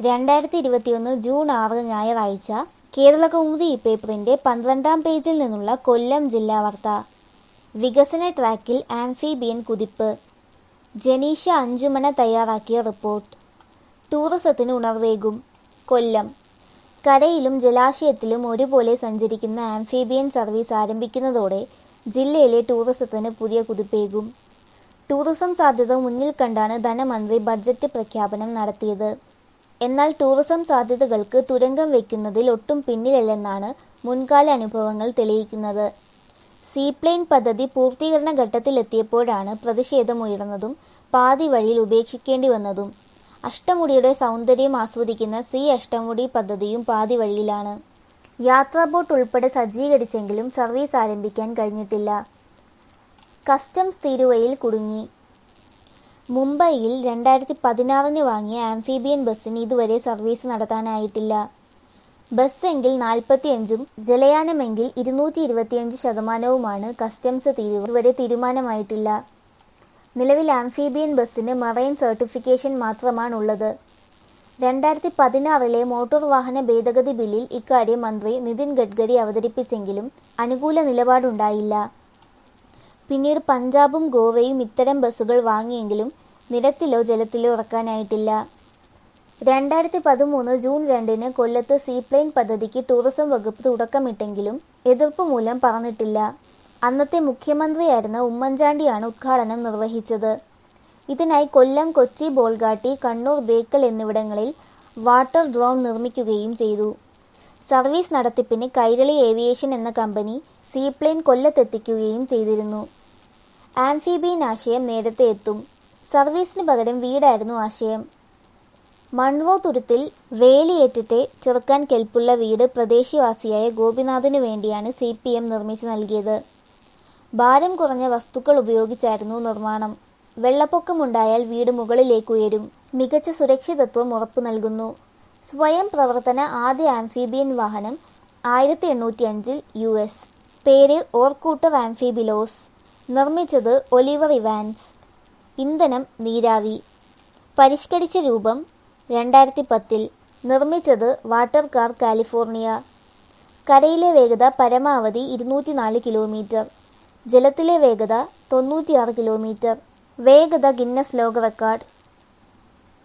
രണ്ടായിരത്തി ഇരുപത്തിയൊന്ന് ജൂൺ ആറ് ഞായറാഴ്ച കേരളകൗമുദി ഈ പേപ്പറിന്റെ പന്ത്രണ്ടാം പേജിൽ നിന്നുള്ള കൊല്ലം ജില്ലാ വാർത്ത വികസന ട്രാക്കിൽ ആംഫിബിയൻ കുതിപ്പ് ജനീഷ അഞ്ചുമന തയ്യാറാക്കിയ റിപ്പോർട്ട് ടൂറിസത്തിന് ഉണർവേകും കൊല്ലം കരയിലും ജലാശയത്തിലും ഒരുപോലെ സഞ്ചരിക്കുന്ന ആംഫിബിയൻ സർവീസ് ആരംഭിക്കുന്നതോടെ ജില്ലയിലെ ടൂറിസത്തിന് പുതിയ കുതിപ്പേകും ടൂറിസം സാധ്യത മുന്നിൽ കണ്ടാണ് ധനമന്ത്രി ബഡ്ജറ്റ് പ്രഖ്യാപനം നടത്തിയത് എന്നാൽ ടൂറിസം സാധ്യതകൾക്ക് തുരങ്കം വയ്ക്കുന്നതിൽ ഒട്ടും പിന്നിലല്ലെന്നാണ് മുൻകാല അനുഭവങ്ങൾ തെളിയിക്കുന്നത് സീപ്ലെയിൻ പദ്ധതി പൂർത്തീകരണ ഘട്ടത്തിലെത്തിയപ്പോഴാണ് പ്രതിഷേധമുയർന്നതും പാതി വഴിയിൽ ഉപേക്ഷിക്കേണ്ടി വന്നതും അഷ്ടമുടിയുടെ സൗന്ദര്യം ആസ്വദിക്കുന്ന സി അഷ്ടമുടി പദ്ധതിയും പാതി വഴിയിലാണ് യാത്രാ ബോട്ട് ഉൾപ്പെടെ സജ്ജീകരിച്ചെങ്കിലും സർവീസ് ആരംഭിക്കാൻ കഴിഞ്ഞിട്ടില്ല കസ്റ്റംസ് തീരുവയിൽ കുടുങ്ങി മുംബൈയിൽ രണ്ടായിരത്തി പതിനാറിന് വാങ്ങിയ ആംഫിബിയൻ ബസ്സിന് ഇതുവരെ സർവീസ് നടത്താനായിട്ടില്ല ബസ് എങ്കിൽ നാൽപ്പത്തിയഞ്ചും ജലയാനമെങ്കിൽ ഇരുന്നൂറ്റി ഇരുപത്തിയഞ്ച് ശതമാനവുമാണ് കസ്റ്റംസ് തീരുവ ഇതുവരെ തീരുമാനമായിട്ടില്ല നിലവിൽ ആംഫിബിയൻ ബസ്സിന് മറൈൻ സർട്ടിഫിക്കേഷൻ മാത്രമാണുള്ളത് രണ്ടായിരത്തി പതിനാറിലെ മോട്ടോർ വാഹന ഭേദഗതി ബില്ലിൽ ഇക്കാര്യം മന്ത്രി നിതിൻ ഗഡ്കരി അവതരിപ്പിച്ചെങ്കിലും അനുകൂല നിലപാടുണ്ടായില്ല പിന്നീട് പഞ്ചാബും ഗോവയും ഇത്തരം ബസ്സുകൾ വാങ്ങിയെങ്കിലും നിരത്തിലോ ജലത്തിലോ ഇറക്കാനായിട്ടില്ല രണ്ടായിരത്തി പതിമൂന്ന് ജൂൺ രണ്ടിന് കൊല്ലത്ത് സീപ്ലെയിൻ പദ്ധതിക്ക് ടൂറിസം വകുപ്പ് തുടക്കമിട്ടെങ്കിലും എതിർപ്പ് മൂലം പറഞ്ഞിട്ടില്ല അന്നത്തെ മുഖ്യമന്ത്രിയായിരുന്ന ഉമ്മൻചാണ്ടിയാണ് ഉദ്ഘാടനം നിർവഹിച്ചത് ഇതിനായി കൊല്ലം കൊച്ചി ബോൾഗാട്ടി കണ്ണൂർ ബേക്കൽ എന്നിവിടങ്ങളിൽ വാട്ടർ ഡ്രോൺ നിർമ്മിക്കുകയും ചെയ്തു സർവീസ് നടത്തിപ്പിന് കൈരളി ഏവിയേഷൻ എന്ന കമ്പനി സീപ്ലെയിൻ കൊല്ലത്തെത്തിക്കുകയും ചെയ്തിരുന്നു ആംഫിബിയൻ ആശയം നേരത്തെ എത്തും സർവീസിന് പകരം വീടായിരുന്നു ആശയം മൺറോ തുരുത്തിൽ വേലിയേറ്റത്തെ ചെറുക്കാൻ കെൽപ്പുള്ള വീട് പ്രദേശവാസിയായ ഗോപിനാഥിനു വേണ്ടിയാണ് സി പി എം നിർമ്മിച്ചു നൽകിയത് ഭാരം കുറഞ്ഞ വസ്തുക്കൾ ഉപയോഗിച്ചായിരുന്നു നിർമ്മാണം വെള്ളപ്പൊക്കമുണ്ടായാൽ വീട് മുകളിലേക്ക് ഉയരും മികച്ച സുരക്ഷിതത്വം ഉറപ്പു നൽകുന്നു സ്വയം പ്രവർത്തന ആദ്യ ആംഫിബിയൻ വാഹനം ആയിരത്തി എണ്ണൂറ്റി അഞ്ചിൽ യു എസ് പേര് ഓർക്കൂട്ടർ ആംഫിബിലോസ് നിർമ്മിച്ചത് ഒലിവർ ഇവാൻസ് ഇന്ധനം നീരാവി പരിഷ്കരിച്ച രൂപം രണ്ടായിരത്തി പത്തിൽ നിർമ്മിച്ചത് വാട്ടർ കാർ കാലിഫോർണിയ കരയിലെ വേഗത പരമാവധി ഇരുന്നൂറ്റി നാല് കിലോമീറ്റർ ജലത്തിലെ വേഗത തൊണ്ണൂറ്റിയാറ് കിലോമീറ്റർ വേഗത ഗിന്നസ് ലോക റെക്കോർഡ്